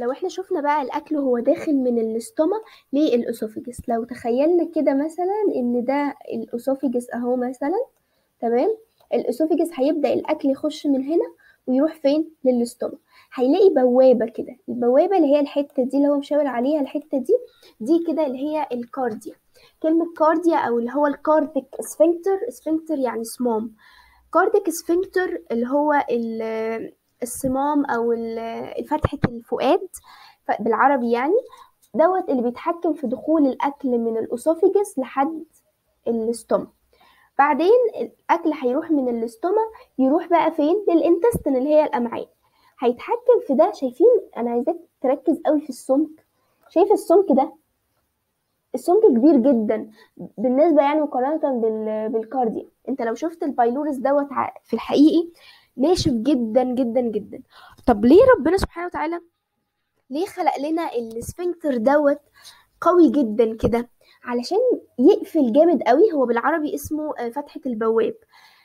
لو احنا شفنا بقى الاكل وهو داخل من الاستوما للاسوفيجس لو تخيلنا كده مثلا ان ده الاسوفيجس اهو مثلا تمام الاسوفيجس هيبدا الاكل يخش من هنا ويروح فين للاستوما هيلاقي بوابه كده البوابه اللي هي الحته دي اللي هو مشاور عليها الحته دي دي كده اللي هي الكارديا كلمه كارديا او اللي هو الكارديك سفنكتر سفنكتر يعني صمام كارديك سفنكتر اللي هو الصمام او فتحه الفؤاد بالعربي يعني دوت اللي بيتحكم في دخول الاكل من الاسوفيجس لحد الاستوما بعدين الاكل هيروح من الاستوما يروح بقى فين للانتستين اللي هي الامعاء هيتحكم في ده شايفين انا عايزاك تركز قوي في السمك شايف السمك ده السمك كبير جدا بالنسبه يعني مقارنه بالكارديا انت لو شفت البايلورس دوت في الحقيقي ناشف جدا جدا جدا طب ليه ربنا سبحانه وتعالى ليه خلق لنا السفنكتر دوت قوي جدا كده علشان يقفل جامد قوي هو بالعربي اسمه فتحة البواب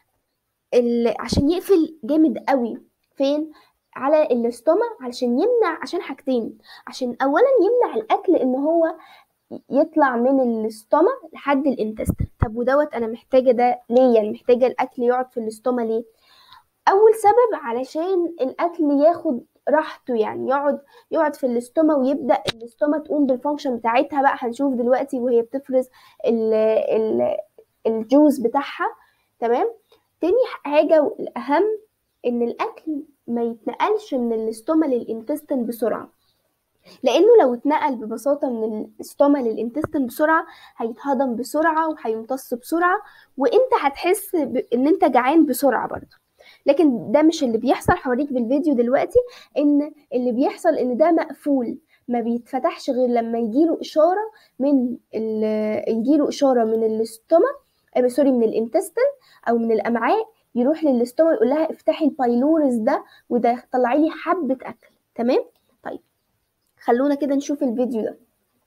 عشان يقفل جامد قوي فين على الاستوما علشان يمنع عشان حاجتين عشان اولا يمنع الاكل ان هو يطلع من الاستوما لحد الانتستين طب ودوت انا محتاجه ده ليه يعني محتاجه الاكل يقعد في الاستوما ليه اول سبب علشان الاكل ياخد راحته يعني يقعد يقعد في الاستوما ويبدا الاستوما تقوم بالفانكشن بتاعتها بقى هنشوف دلوقتي وهي بتفرز ال ال الجوز بتاعها تمام تاني حاجه والاهم ان الاكل ما يتنقلش من الاستوما للانتستين بسرعه لانه لو اتنقل ببساطه من الاستوما للانتستين بسرعه هيتهضم بسرعه وهيمتص بسرعه وانت هتحس ان انت جعان بسرعه برضه لكن ده مش اللي بيحصل هوريك بالفيديو دلوقتي ان اللي بيحصل ان ده مقفول ما بيتفتحش غير لما يجيله اشاره من يجيله اشاره من الاستوما سوري من الانتستين او من الامعاء يروح للاستوما يقول لها افتحي البايلورس ده وده طلعي لي حبه اكل تمام طيب خلونا كده نشوف الفيديو ده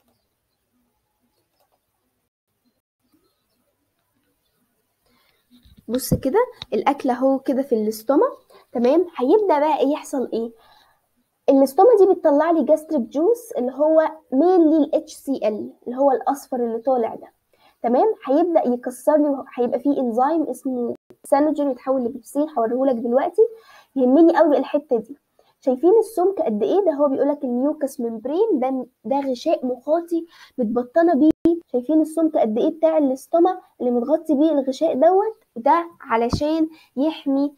بص كده الاكل اهو كده في الاستوما تمام هيبدا بقى ايه يحصل ايه الاستوما دي بتطلع لي جاستريك جوس اللي هو مينلي الاتش سي ال اللي هو الاصفر اللي طالع ده تمام هيبدا يكسر لي هيبقى فيه انزيم اسمه سانوجين يتحول لبيبسين هوريهولك دلوقتي يهمني قوي الحته دي شايفين السمك قد ايه ده هو بيقول لك الميوكس ممبرين ده ده غشاء مخاطي متبطنه بيه شايفين السمك قد ايه بتاع الاستوما اللي متغطي بيه الغشاء دوت ده علشان يحمي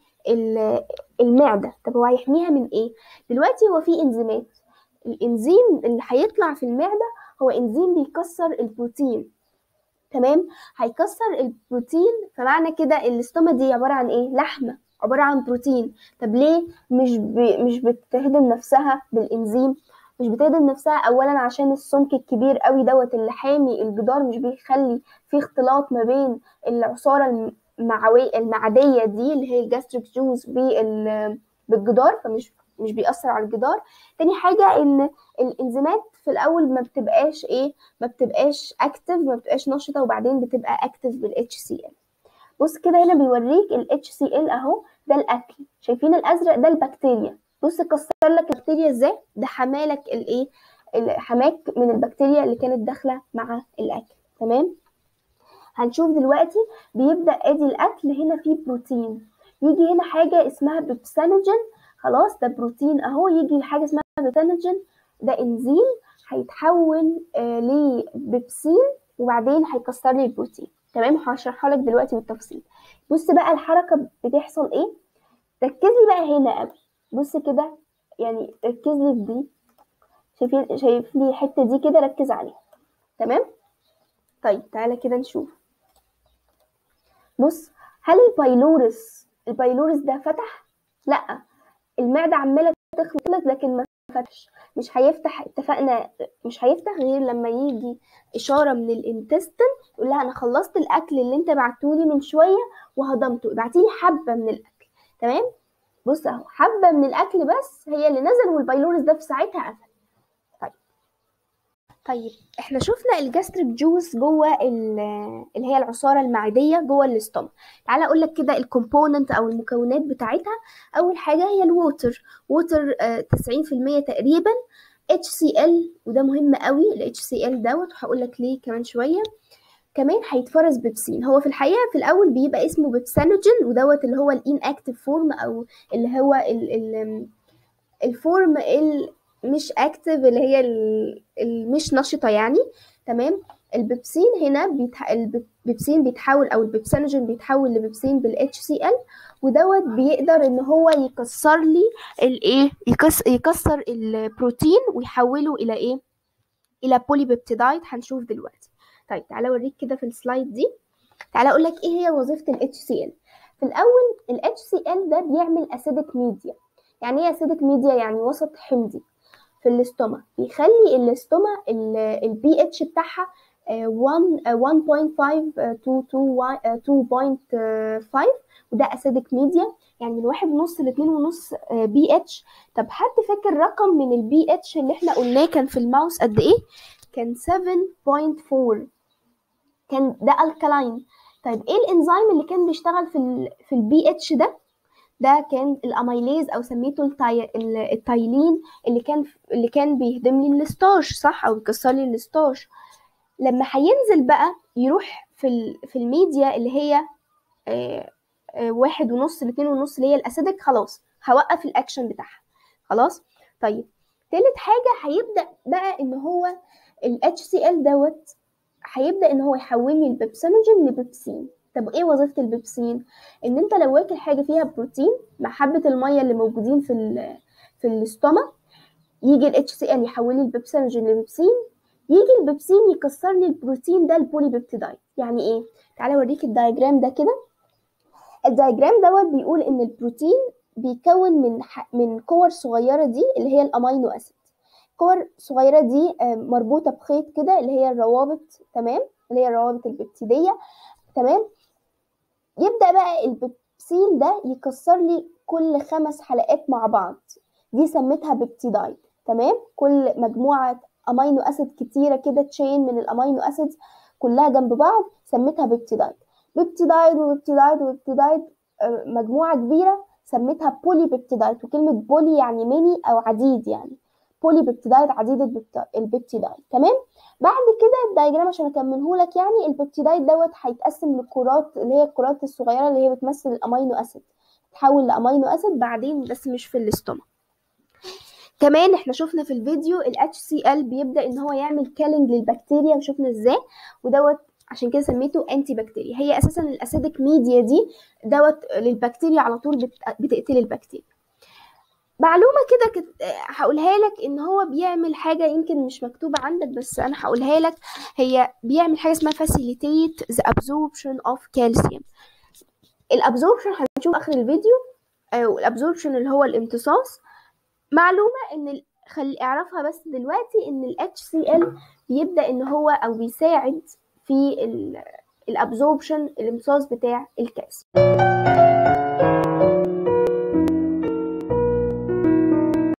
المعده طب هو هيحميها من ايه دلوقتي هو في انزيمات الانزيم اللي هيطلع في المعده هو انزيم بيكسر البروتين تمام هيكسر البروتين فمعنى كده الاستوما دي عباره عن ايه لحمه عباره عن بروتين طب ليه مش ب... مش بتهدم نفسها بالانزيم مش بتهدم نفسها اولا عشان السمك الكبير قوي دوت اللي حامي الجدار مش بيخلي في اختلاط ما بين العصاره المعوي المعديه دي اللي هي الجاستريك جوز بالجدار فمش مش بيأثر على الجدار تاني حاجة ان الانزيمات في الاول ما بتبقاش ايه ما بتبقاش اكتف ما بتبقاش نشطة وبعدين بتبقى اكتف بالاتش سي ال بص كده هنا بيوريك الاتش سي ال اهو ده الاكل شايفين الازرق ده البكتيريا بص كسر لك البكتيريا ازاي ده حمالك الايه حماك من البكتيريا اللي كانت داخله مع الاكل تمام هنشوف دلوقتي بيبدا ادي الاكل هنا فيه بروتين يجي هنا حاجه اسمها بيبسانوجين خلاص ده بروتين اهو يجي حاجه اسمها بيبسانوجين ده انزيم هيتحول آه لبيبسين وبعدين هيكسر لي البروتين تمام هشرحها لك دلوقتي بالتفصيل بص بقى الحركه بتحصل ايه ركز لي بقى هنا قوي بص كده يعني ركز لي في دي شايفين شايف لي الحته دي كده ركز عليها تمام طيب تعالى كده نشوف بص هل البايلورس البايلورس ده فتح لا المعده عماله تخلط لكن ما فتحش مش هيفتح اتفقنا مش هيفتح غير لما يجي اشاره من الانتستين يقول لها انا خلصت الاكل اللي انت بعتولي من شويه وهضمته ابعتيلي حبه من الاكل تمام بص اهو حبه من الاكل بس هي اللي نزل والبايلورس ده في ساعتها قفل طيب طيب احنا شفنا الجاستريك جوز جوه اللي هي العصاره المعديه جوه الاستوما تعالى اقول لك كده الكومبوننت او المكونات بتاعتها اول حاجه هي الووتر ووتر 90% تقريبا HCl وده مهم قوي ال HCl دوت وهقول لك ليه كمان شويه كمان هيتفرز بيبسين هو في الحقيقه في الاول بيبقى اسمه بيبسانوجين ودوت اللي هو الان اكتيف فورم او اللي هو ال ال الفورم مش اكتيف اللي هي المش نشطه يعني تمام البيبسين هنا بيتح... البيبسين بيتحول او البيبسانوجين بيتحول لبيبسين بالاتش سي ال ودوت بيقدر ان هو يكسر لي الايه يكسر, يكسر البروتين ويحوله الى ايه الى بولي بيبتيدايد هنشوف دلوقتي طيب تعالى اوريك كده في السلايد دي تعالى اقول لك ايه هي وظيفه الاتش سي ال في الاول الاتش سي ال ده بيعمل اسيدك ميديا يعني ايه اسيدك ميديا يعني وسط حمضي في الاستوما بيخلي الاستوما البي اتش بتاعها 1.5 to 2.5 وده اسيدك ميديا يعني من واحد ونص لاتنين ونص بي اتش طب حد فاكر رقم من البي اتش اللي احنا قلناه كان في الماوس قد ايه كان 7.4 كان ده الكلاين طيب ايه الانزيم اللي كان بيشتغل في ال في البي اتش ده ده كان الاميليز او سميته التاي... التايلين اللي كان اللي كان بيهدم لي الستاش صح او يكسر لي الستاش لما هينزل بقى يروح في ال... في الميديا اللي هي آه آه واحد ونص لاتنين ونص اللي هي الاسيدك خلاص هوقف الاكشن بتاعها خلاص طيب تالت حاجه هيبدا بقى ان هو ال HCl دوت هيبدا ان هو يحول لي البيبسينوجين لبيبسين طب ايه وظيفه البيبسين ان انت لو واكل حاجه فيها بروتين مع حبه الميه اللي موجودين في ال في الاستوما يجي ال HCl يحول لي البيبسينوجين لبيبسين يجي البيبسين يكسر لي البروتين ده البولي بيبتيدايد يعني ايه تعالى اوريك الدايجرام ده كده الدايجرام دوت بيقول ان البروتين بيكون من من كور صغيره دي اللي هي الامينو اسيد كور صغيره دي مربوطه بخيط كده اللي هي الروابط تمام اللي هي الروابط البيبتيديه تمام يبدا بقى البيبسين ده يكسر لي كل خمس حلقات مع بعض دي سميتها بيبتيدايد تمام كل مجموعه امينو اسيد كتيره كده تشين من الامينو اسيد كلها جنب بعض سميتها بيبتيدايد بيبتيدايد وبيبتيدايد وبيبتيدايد مجموعه كبيره سميتها بولي بيبتيدايد وكلمه بولي يعني ميني او عديد يعني بولي بيبتيدايد عديد البيبتيدايد تمام بعد كده الدايجرام عشان اكمله لك يعني البيبتيدايد دوت هيتقسم لكرات اللي هي الكرات الصغيره اللي هي بتمثل الامينو اسيد تحول لامينو اسيد بعدين بس مش في الاستوما كمان احنا شفنا في الفيديو ال HCl بيبدا ان هو يعمل كيلينج للبكتيريا وشفنا ازاي ودوت عشان كده سميته انتي بكتيريا هي اساسا الاسيدك ميديا دي دوت للبكتيريا على طول بتقتل البكتيريا معلومه كده كت... هقولها لك ان هو بيعمل حاجه يمكن مش مكتوبه عندك بس انا هقولها لك هي بيعمل حاجه اسمها facilitate the absorption of calcium الابزوربشن هنشوف اخر الفيديو او الابزوربشن اللي هو الامتصاص معلومه ان خلي اعرفها بس دلوقتي ان ال HCl بيبدا ان هو او بيساعد في الابزوربشن الامتصاص بتاع الكالسيوم